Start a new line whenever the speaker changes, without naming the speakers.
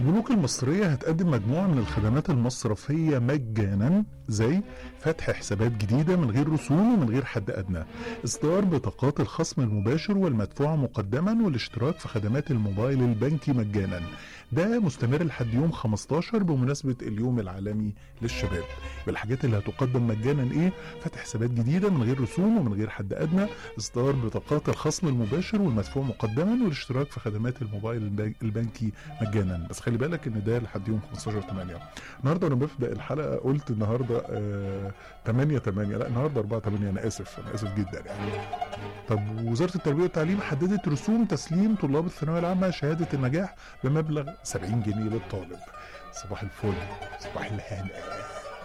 البنوك المصرية هتقدم مجموعة من الخدمات المصرفية مجانا زي فتح حسابات جديدة من غير رسوم ومن غير حد أدنى إصدار بطاقات الخصم المباشر والمدفوع مقدما والاشتراك في خدمات الموبايل البنكي مجانا ده مستمر لحد يوم 15 بمناسبة اليوم العالمي للشباب يبقى الحاجات اللي هتقدم مجانا ايه فتح حسابات جديدة من غير رسوم ومن غير حد أدنى إصدار بطاقات الخصم المباشر والمدفوع مقدما والاشتراك في خدمات الموبايل البنك- البنكي مجانا بس خلي بالك ان ده لحد يوم 15 8 النهارده انا ببدا الحلقه قلت النهارده آه 8 8 لا النهارده 4 8 انا اسف انا اسف جدا يعني طب وزاره التربيه والتعليم حددت رسوم تسليم طلاب الثانويه العامه شهاده النجاح بمبلغ 70 جنيه للطالب صباح الفل صباح الهنا